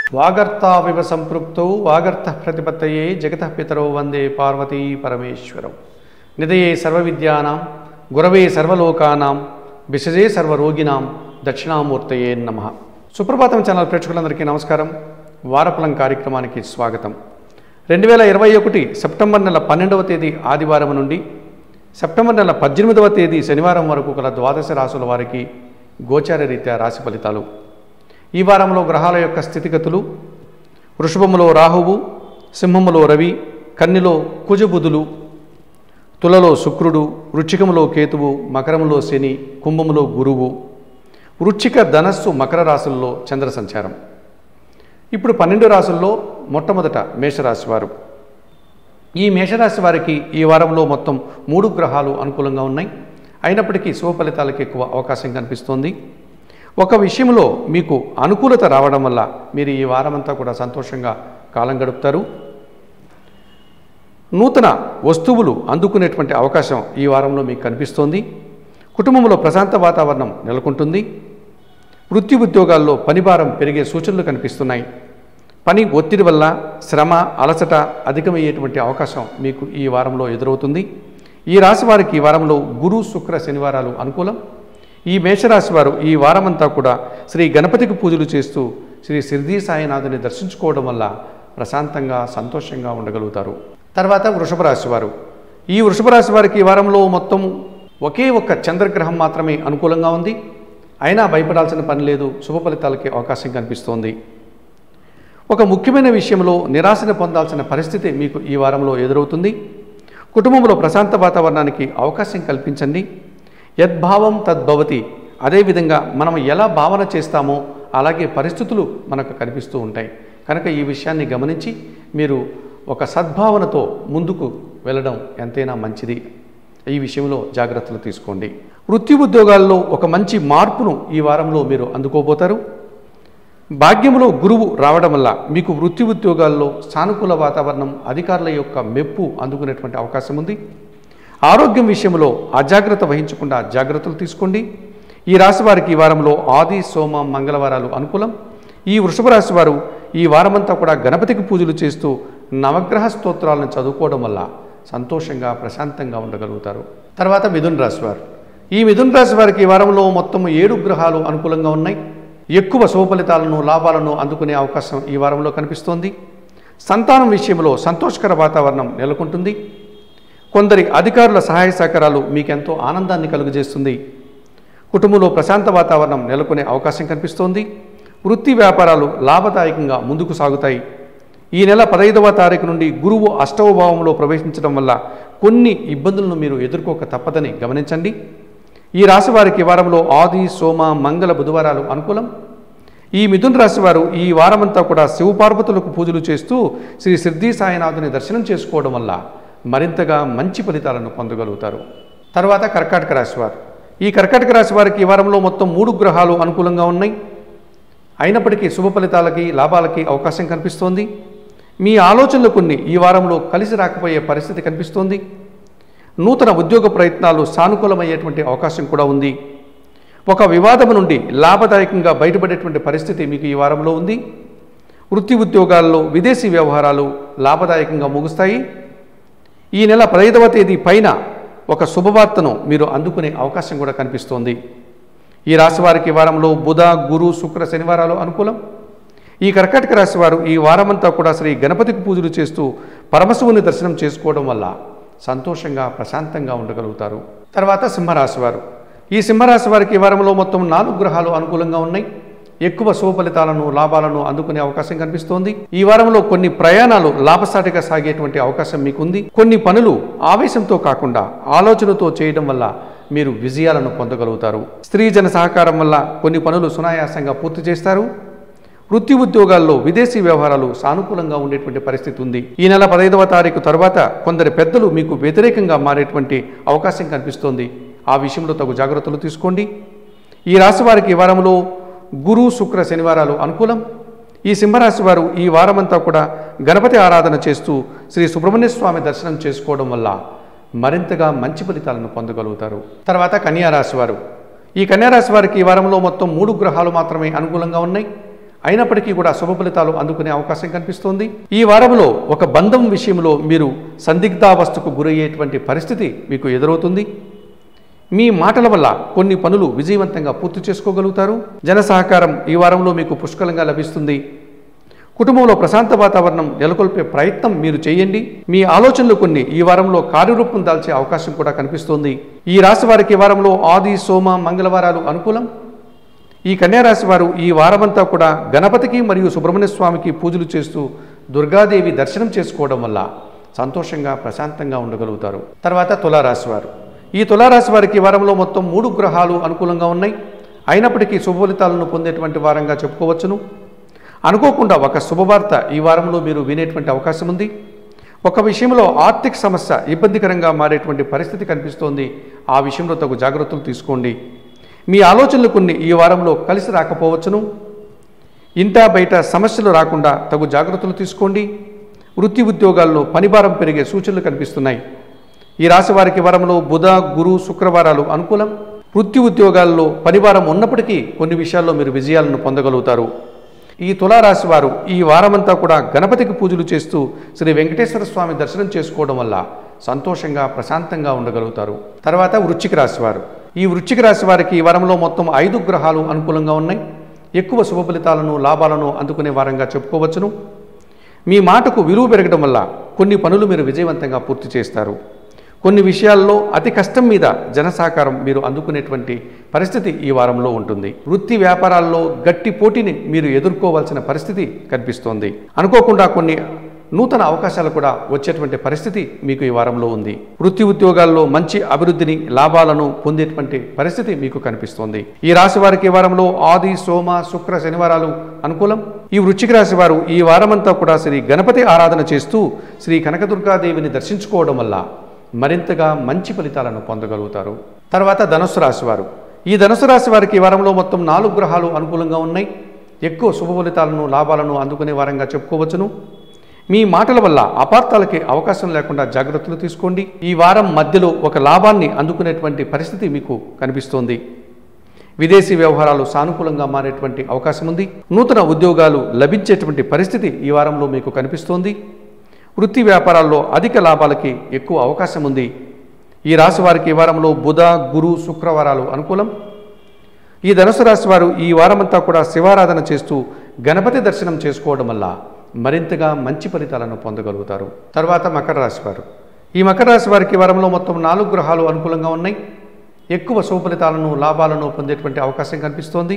వాగర్తావివ సంపృక్తౌ వాగర్త ప్రతిపత్తయే జగత పితరౌ వందే పార్వతీ పరమేశ్వరం నిదయే సర్వవిద్యానాం గురవే సర్వలోకానాం విశజే సర్వరోగినాం దక్షిణామూర్తయే నమ సుప్రభాతం ఛానల్ ప్రేక్షకులందరికీ నమస్కారం వారఫలం కార్యక్రమానికి స్వాగతం రెండు వేల ఇరవై ఒకటి సెప్టెంబర్ నెల పన్నెండవ తేదీ ఆదివారం నుండి సెప్టెంబర్ నెల పద్దెనిమిదవ తేదీ శనివారం వరకు గల ద్వాదశ రాసుల వారికి గోచార రీత్యా రాశి ఫలితాలు ఈ వారంలో గ్రహాల యొక్క స్థితిగతులు వృషభములో రాహువు సింహములో రవి కన్నిలో కుజబుధులు తులలో శుక్రుడు వృచ్చికములో కేతువు మకరములో శని కుంభములో గురువు వృచ్చిక ధనస్సు మకర రాశుల్లో చంద్ర సంచారం ఇప్పుడు పన్నెండు రాశుల్లో మొట్టమొదట మేషరాశి వారు ఈ మేషరాశి వారికి ఈ వారంలో మొత్తం మూడు గ్రహాలు అనుకూలంగా ఉన్నాయి అయినప్పటికీ శుభ ఫలితాలకు ఎక్కువ అవకాశం కనిపిస్తోంది ఒక విషయంలో మీకు అనుకూలత రావడం వల్ల మీరు ఈ వారమంతా కూడా సంతోషంగా కాలం గడుపుతారు నూతన వస్తువులు అందుకునేటువంటి అవకాశం ఈ వారంలో మీకు కనిపిస్తోంది కుటుంబంలో ప్రశాంత వాతావరణం నెలకొంటుంది వృత్తి ఉద్యోగాల్లో పనిభారం పెరిగే సూచనలు కనిపిస్తున్నాయి పని ఒత్తిడి వల్ల శ్రమ అలసట అధికమయ్యేటువంటి అవకాశం మీకు ఈ వారంలో ఎదురవుతుంది ఈ రాశి వారికి ఈ వారంలో గురు శుక్ర శనివారాలు అనుకూలం ఈ మేషరాశి వారు ఈ వారమంతా కూడా శ్రీ గణపతికి పూజలు చేస్తూ శ్రీ సిద్ధి సాయినాథుని దర్శించుకోవడం వల్ల ప్రశాంతంగా సంతోషంగా ఉండగలుగుతారు తర్వాత వృషభ రాశి వారు ఈ వృషభ రాశి వారికి ఈ వారంలో మొత్తం ఒకే ఒక్క చంద్రగ్రహం మాత్రమే అనుకూలంగా ఉంది అయినా భయపడాల్సిన పని లేదు శుభ ఫలితాలకి అవకాశం కనిపిస్తోంది ఒక ముఖ్యమైన విషయంలో నిరాశను పొందాల్సిన పరిస్థితి మీకు ఈ వారంలో ఎదురవుతుంది కుటుంబంలో ప్రశాంత వాతావరణానికి అవకాశం కల్పించండి యద్భావం తద్భవతి అదేవిధంగా మనం ఎలా భావన చేస్తామో అలాగే పరిస్థితులు మనకు కనిపిస్తూ ఉంటాయి కనుక ఈ విషయాన్ని గమనించి మీరు ఒక సద్భావనతో ముందుకు వెళ్ళడం ఎంతైనా మంచిది ఈ విషయంలో జాగ్రత్తలు తీసుకోండి వృత్తి ఉద్యోగాల్లో ఒక మంచి మార్పును ఈ వారంలో మీరు అందుకోబోతారు భాగ్యములో గురువు రావడం వల్ల మీకు వృత్తి ఉద్యోగాల్లో సానుకూల వాతావరణం అధికారుల యొక్క మెప్పు అందుకునేటువంటి అవకాశం ఉంది ఆరోగ్యం విషయంలో అజాగ్రత్త వహించకుండా జాగ్రత్తలు తీసుకోండి ఈ రాశి వారికి ఈ వారంలో ఆది సోమ మంగళవారాలు అనుకూలం ఈ వృషభ రాశి వారు ఈ వారమంతా కూడా గణపతికి పూజలు చేస్తూ నవగ్రహ స్తోత్రాలను చదువుకోవడం వల్ల సంతోషంగా ప్రశాంతంగా ఉండగలుగుతారు తర్వాత మిథున్ రాశి వారు ఈ మిథున్ రాశి వారికి ఈ వారంలో మొత్తం ఏడు గ్రహాలు అనుకూలంగా ఉన్నాయి ఎక్కువ శుభ ఫలితాలను లాభాలను అందుకునే అవకాశం ఈ వారంలో కనిపిస్తోంది సంతానం విషయంలో సంతోషకర వాతావరణం నెలకొంటుంది కొందరి అధికారుల సహాయ సహకారాలు మీకెంతో ఆనందాన్ని కలుగజేస్తుంది కుటుంబంలో ప్రశాంత వాతావరణం నెలకొనే అవకాశం కనిపిస్తోంది వృత్తి వ్యాపారాలు లాభదాయకంగా ముందుకు సాగుతాయి ఈ నెల పదహైదవ తారీఖు నుండి గురువు అష్టవ భావంలో ప్రవేశించడం వల్ల కొన్ని ఇబ్బందులను మీరు ఎదుర్కోక తప్పదని గమనించండి ఈ రాశి వారికి ఈ వారంలో ఆది సోమ మంగళ బుధవారాలు అనుకూలం ఈ మిథున్ రాశి వారు ఈ వారమంతా కూడా శివపార్వతులకు పూజలు చేస్తూ శ్రీ సిద్ధి సాయినాథుని దర్శనం చేసుకోవడం వల్ల మరింతగా మంచి ఫలితాలను పొందగలుగుతారు తర్వాత కర్కాటక రాశి వారు ఈ కర్కాటక రాశి వారికి ఈ వారంలో మొత్తం మూడు గ్రహాలు అనుకూలంగా ఉన్నాయి అయినప్పటికీ శుభ ఫలితాలకి లాభాలకి అవకాశం కనిపిస్తోంది మీ ఆలోచనలు కొన్ని ఈ వారంలో కలిసి రాకపోయే పరిస్థితి కనిపిస్తోంది నూతన ఉద్యోగ ప్రయత్నాలు సానుకూలమయ్యేటువంటి అవకాశం కూడా ఉంది ఒక వివాదం నుండి లాభదాయకంగా బయటపడేటువంటి పరిస్థితి మీకు ఈ వారంలో ఉంది వృత్తి ఉద్యోగాల్లో విదేశీ వ్యవహారాలు లాభదాయకంగా ముగుస్తాయి ఈ నెల పదహైదవ తేదీ పైన ఒక శుభవార్తను మీరు అందుకునే అవకాశం కూడా కనిపిస్తోంది ఈ రాశి వారికి ఈ వారంలో బుధ గురు శుక్ర శనివారాలు అనుకూలం ఈ కర్కాటక రాశి వారు ఈ వారమంతా కూడా శ్రీ గణపతికి పూజలు చేస్తూ పరమశివుని దర్శనం చేసుకోవడం వల్ల సంతోషంగా ప్రశాంతంగా ఉండగలుగుతారు తర్వాత సింహరాశి వారు ఈ సింహరాశి వారికి ఈ వారంలో మొత్తం నాలుగు గ్రహాలు అనుకూలంగా ఉన్నాయి ఎక్కువ శుభ ఫలితాలను లాభాలను అందుకునే అవకాశం కనిపిస్తోంది ఈ వారంలో కొన్ని ప్రయాణాలు లాభసాటిగా సాగేటువంటి అవకాశం మీకుంది కొన్ని పనులు ఆవేశంతో కాకుండా ఆలోచనతో చేయడం వల్ల మీరు విజయాలను పొందగలుగుతారు స్త్రీ జన సహకారం వల్ల కొన్ని పనులు సునాయాసంగా పూర్తి చేస్తారు వృత్తి ఉద్యోగాల్లో విదేశీ వ్యవహారాలు సానుకూలంగా ఉండేటువంటి పరిస్థితి ఉంది ఈ నెల పదహైదవ తారీఖు తర్వాత కొందరి పెద్దలు మీకు వ్యతిరేకంగా మారేటువంటి అవకాశం కనిపిస్తోంది ఆ విషయంలో తగు జాగ్రత్తలు తీసుకోండి ఈ రాశి వారికి ఈ వారంలో గురు శుక్ర శనివారాలు అనుకూలం ఈ సింహరాశి వారు ఈ వారమంతా కూడా గణపతి ఆరాధన చేస్తూ శ్రీ సుబ్రహ్మణ్య స్వామి దర్శనం చేసుకోవడం వల్ల మరింతగా మంచి ఫలితాలను పొందగలుగుతారు తర్వాత కన్యా రాశి వారు ఈ కన్యారాశి వారికి ఈ వారంలో మొత్తం మూడు గ్రహాలు మాత్రమే అనుకూలంగా ఉన్నాయి అయినప్పటికీ కూడా శుభ ఫలితాలు అందుకునే అవకాశం కనిపిస్తోంది ఈ వారంలో ఒక బంధం విషయంలో మీరు సందిగ్ధావస్థకు గురయ్యేటువంటి పరిస్థితి మీకు ఎదురవుతుంది మీ మాటల వల్ల కొన్ని పనులు విజయవంతంగా పూర్తి చేసుకోగలుగుతారు జన సహకారం ఈ వారంలో మీకు పుష్కలంగా లభిస్తుంది కుటుంబంలో ప్రశాంత వాతావరణం నెలకొల్పే ప్రయత్నం మీరు చేయండి మీ ఆలోచనలు కొన్ని ఈ వారంలో కార్యరూపం దాల్చే అవకాశం కూడా కనిపిస్తోంది ఈ రాశి వారికి ఈ వారంలో ఆది సోమ మంగళవారాలు అనుకూలం ఈ కన్యారాశి వారు ఈ వారమంతా కూడా గణపతికి మరియు సుబ్రహ్మణ్య స్వామికి పూజలు చేస్తూ దుర్గాదేవి దర్శనం చేసుకోవడం వల్ల సంతోషంగా ప్రశాంతంగా ఉండగలుగుతారు తర్వాత తులారాశి వారు ఈ తులారాశి వారికి ఈ వారంలో మొత్తం మూడు గ్రహాలు అనుకూలంగా ఉన్నాయి అయినప్పటికీ శుభఫలితాలను పొందేటువంటి వారంగా చెప్పుకోవచ్చును అనుకోకుండా ఒక శుభవార్త ఈ వారంలో మీరు వినేటువంటి అవకాశం ఉంది ఒక విషయంలో ఆర్థిక సమస్య ఇబ్బందికరంగా మారేటువంటి పరిస్థితి కనిపిస్తోంది ఆ విషయంలో తగు జాగ్రత్తలు తీసుకోండి మీ ఆలోచనలు కొన్ని ఈ వారంలో కలిసి రాకపోవచ్చును ఇంటా బయట సమస్యలు రాకుండా తగు జాగ్రత్తలు తీసుకోండి వృత్తి ఉద్యోగాల్లో పనిభారం పెరిగే సూచనలు కనిపిస్తున్నాయి ఈ రాశి వారికి వారంలో బుధ గురు శుక్రవారాలు అనుకూలం వృత్తి ఉద్యోగాల్లో పనిభారం ఉన్నప్పటికీ కొన్ని విషయాల్లో మీరు విజయాలను పొందగలుగుతారు ఈ తులారాశి వారు ఈ వారమంతా కూడా గణపతికి పూజలు చేస్తూ శ్రీ వెంకటేశ్వర స్వామి దర్శనం చేసుకోవడం వల్ల సంతోషంగా ప్రశాంతంగా ఉండగలుగుతారు తర్వాత వృశ్చిక రాశి వారు ఈ వృశ్చిక రాశి వారికి ఈ వారంలో మొత్తం ఐదు గ్రహాలు అనుకూలంగా ఉన్నాయి ఎక్కువ శుభ ఫలితాలను లాభాలను అందుకునే వారంగా చెప్పుకోవచ్చును మీ మాటకు విలువ పెరగడం వల్ల కొన్ని పనులు మీరు విజయవంతంగా పూర్తి చేస్తారు కొన్ని విషయాల్లో అతి కష్టం మీద జనసహకారం మీరు అందుకునేటువంటి పరిస్థితి ఈ వారంలో ఉంటుంది వృత్తి వ్యాపారాల్లో గట్టి పోటీని మీరు ఎదుర్కోవాల్సిన పరిస్థితి కనిపిస్తోంది అనుకోకుండా కొన్ని నూతన అవకాశాలు కూడా వచ్చేటువంటి పరిస్థితి మీకు ఈ వారంలో ఉంది వృత్తి ఉద్యోగాల్లో మంచి అభివృద్ధిని లాభాలను పొందేటువంటి పరిస్థితి మీకు కనిపిస్తోంది ఈ రాశి వారికి ఈ వారంలో ఆది సోమ శుక్ర శనివారాలు అనుకూలం ఈ వృశ్చిక రాశి వారు ఈ వారమంతా కూడా శ్రీ గణపతి ఆరాధన చేస్తూ శ్రీ కనకదుర్గాదేవిని దర్శించుకోవడం వల్ల మరింతగా మంచి ఫలితాలను పొందగలుగుతారు తర్వాత ధనుసు రాశి వారు ఈ ధనుసు రాశి వారికి ఈ వారంలో మొత్తం నాలుగు గ్రహాలు అనుకూలంగా ఉన్నాయి ఎక్కువ శుభ ఫలితాలను లాభాలను అందుకునే వారంగా చెప్పుకోవచ్చును మీ మాటల వల్ల అపార్థాలకి అవకాశం లేకుండా జాగ్రత్తలు తీసుకోండి ఈ వారం మధ్యలో ఒక లాభాన్ని అందుకునేటువంటి పరిస్థితి మీకు కనిపిస్తోంది విదేశీ వ్యవహారాలు సానుకూలంగా మారేటువంటి అవకాశం ఉంది నూతన ఉద్యోగాలు లభించేటువంటి పరిస్థితి ఈ వారంలో మీకు కనిపిస్తోంది వృత్తి వ్యాపారాల్లో అధిక లాభాలకి ఎక్కువ అవకాశం ఉంది ఈ రాశి వారికి ఈ వారంలో బుధ గురు శుక్రవారాలు అనుకూలం ఈ ధనుసు రాశి వారు ఈ వారమంతా కూడా శివారాధన చేస్తూ గణపతి దర్శనం చేసుకోవడం వల్ల మరింతగా మంచి ఫలితాలను పొందగలుగుతారు తర్వాత మకర రాశి వారు ఈ మకర రాశి వారికి ఈ వారంలో మొత్తం నాలుగు గ్రహాలు అనుకూలంగా ఉన్నాయి ఎక్కువ శుభ ఫలితాలను లాభాలను పొందేటువంటి అవకాశం కనిపిస్తోంది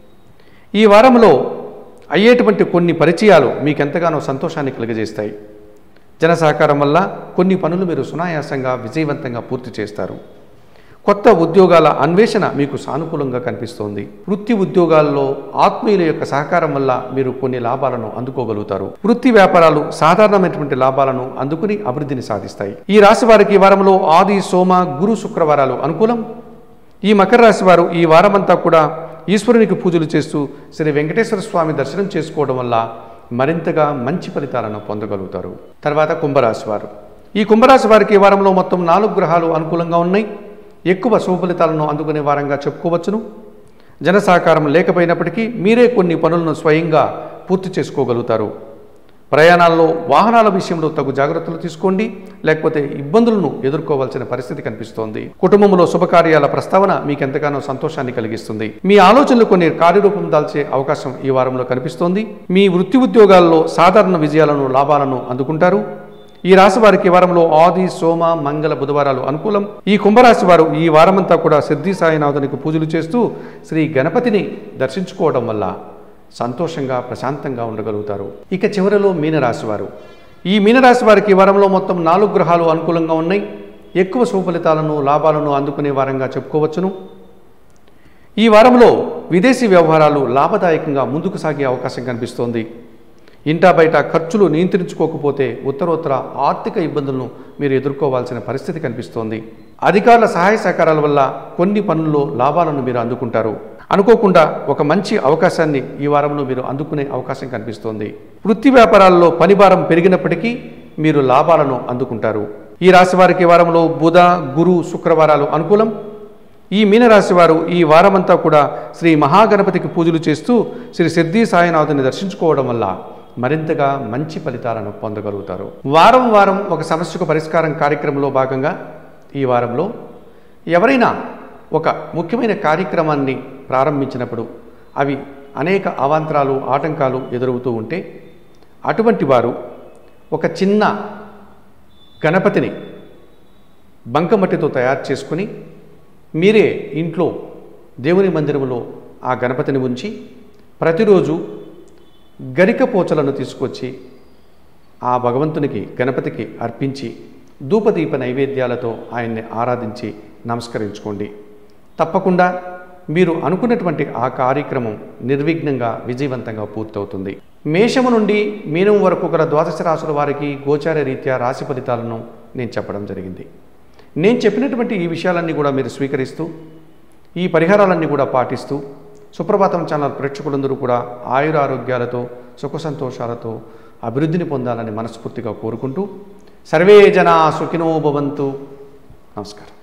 ఈ వారంలో అయ్యేటువంటి కొన్ని పరిచయాలు మీకెంతగానో సంతోషాన్ని కలిగజేస్తాయి జన సహకారం వల్ల కొన్ని పనులు మీరు సునాయాసంగా విజయవంతంగా పూర్తి చేస్తారు కొత్త ఉద్యోగాల అన్వేషణ మీకు సానుకూలంగా కనిపిస్తోంది వృత్తి ఉద్యోగాల్లో ఆత్మీయుల యొక్క సహకారం వల్ల మీరు కొన్ని లాభాలను అందుకోగలుగుతారు వృత్తి వ్యాపారాలు సాధారణమైనటువంటి లాభాలను అందుకుని అభివృద్ధిని సాధిస్తాయి ఈ రాశి వారికి ఈ వారంలో ఆది సోమ గురు శుక్రవారాలు అనుకూలం ఈ మకర రాశి వారు ఈ వారమంతా కూడా ఈశ్వరునికి పూజలు చేస్తూ శ్రీ వెంకటేశ్వర స్వామి దర్శనం చేసుకోవడం వల్ల మరింతగా మంచి ఫలితాలను పొందగలుగుతారు తర్వాత కుంభరాశి వారు ఈ కుంభరాశి వారికి ఈ వారంలో మొత్తం నాలుగు గ్రహాలు అనుకూలంగా ఉన్నాయి ఎక్కువ శుభ ఫలితాలను అందుకునే వారంగా చెప్పుకోవచ్చును జన సహకారం లేకపోయినప్పటికీ మీరే కొన్ని పనులను స్వయంగా పూర్తి చేసుకోగలుగుతారు ప్రయాణాల్లో వాహనాల విషయంలో తగు జాగ్రత్తలు తీసుకోండి లేకపోతే ఇబ్బందులను ఎదుర్కోవాల్సిన పరిస్థితి కనిపిస్తోంది కుటుంబంలో శుభకార్యాల ప్రస్తావన మీకు ఎంతగానో సంతోషాన్ని కలిగిస్తుంది మీ ఆలోచనలు కొన్ని కార్యరూపం దాల్చే అవకాశం ఈ వారంలో కనిపిస్తోంది మీ వృత్తి ఉద్యోగాల్లో సాధారణ విజయాలను లాభాలను అందుకుంటారు ఈ రాశి వారికి ఈ వారంలో ఆది సోమ మంగళ బుధవారాలు అనుకూలం ఈ కుంభరాశి వారు ఈ వారమంతా కూడా సిద్ధి సాయినాథునికి పూజలు చేస్తూ శ్రీ గణపతిని దర్శించుకోవడం వల్ల సంతోషంగా ప్రశాంతంగా ఉండగలుగుతారు ఇక చివరిలో మీనరాశి వారు ఈ మీనరాశి వారికి ఈ వారంలో మొత్తం నాలుగు గ్రహాలు అనుకూలంగా ఉన్నాయి ఎక్కువ శుభ ఫలితాలను లాభాలను అందుకునే వారంగా చెప్పుకోవచ్చును ఈ వారంలో విదేశీ వ్యవహారాలు లాభదాయకంగా ముందుకు సాగే అవకాశం కనిపిస్తోంది ఇంటా బయట ఖర్చులు నియంత్రించుకోకపోతే ఉత్తరోత్తర ఆర్థిక ఇబ్బందులను మీరు ఎదుర్కోవాల్సిన పరిస్థితి కనిపిస్తోంది అధికారుల సహాయ సహకారాల వల్ల కొన్ని పనుల్లో లాభాలను మీరు అందుకుంటారు అనుకోకుండా ఒక మంచి అవకాశాన్ని ఈ వారంలో మీరు అందుకునే అవకాశం కనిపిస్తోంది వృత్తి వ్యాపారాల్లో పనిభారం పెరిగినప్పటికీ మీరు లాభాలను అందుకుంటారు ఈ రాశి వారికి ఈ వారంలో బుధ గురు శుక్రవారాలు అనుకూలం ఈ మీనరాశి వారు ఈ వారమంతా కూడా శ్రీ మహాగణపతికి పూజలు చేస్తూ శ్రీ సిద్ధి సాయినాథుని దర్శించుకోవడం వల్ల మరింతగా మంచి ఫలితాలను పొందగలుగుతారు వారం వారం ఒక సమస్యకు పరిష్కారం కార్యక్రమంలో భాగంగా ఈ వారంలో ఎవరైనా ఒక ముఖ్యమైన కార్యక్రమాన్ని ప్రారంభించినప్పుడు అవి అనేక అవాంతరాలు ఆటంకాలు ఎదురవుతూ ఉంటే అటువంటి వారు ఒక చిన్న గణపతిని బంకమట్టితో తయారు చేసుకుని మీరే ఇంట్లో దేవుని మందిరంలో ఆ గణపతిని ఉంచి ప్రతిరోజు గరిక పోచలను తీసుకొచ్చి ఆ భగవంతునికి గణపతికి అర్పించి ధూపదీప నైవేద్యాలతో ఆయన్ని ఆరాధించి నమస్కరించుకోండి తప్పకుండా మీరు అనుకున్నటువంటి ఆ కార్యక్రమం నిర్విఘ్నంగా విజయవంతంగా పూర్తవుతుంది మేషము నుండి మీనం వరకు గల ద్వాదశ రాశుల వారికి గోచార రీత్యా రాశి ఫలితాలను నేను చెప్పడం జరిగింది నేను చెప్పినటువంటి ఈ విషయాలన్నీ కూడా మీరు స్వీకరిస్తూ ఈ పరిహారాలన్నీ కూడా పాటిస్తూ సుప్రభాతం ఛానల్ ప్రేక్షకులందరూ కూడా ఆయుర ఆరోగ్యాలతో సుఖ సంతోషాలతో అభివృద్ధిని పొందాలని మనస్ఫూర్తిగా కోరుకుంటూ సర్వే జనా సుఖినో భవంతు నమస్కారం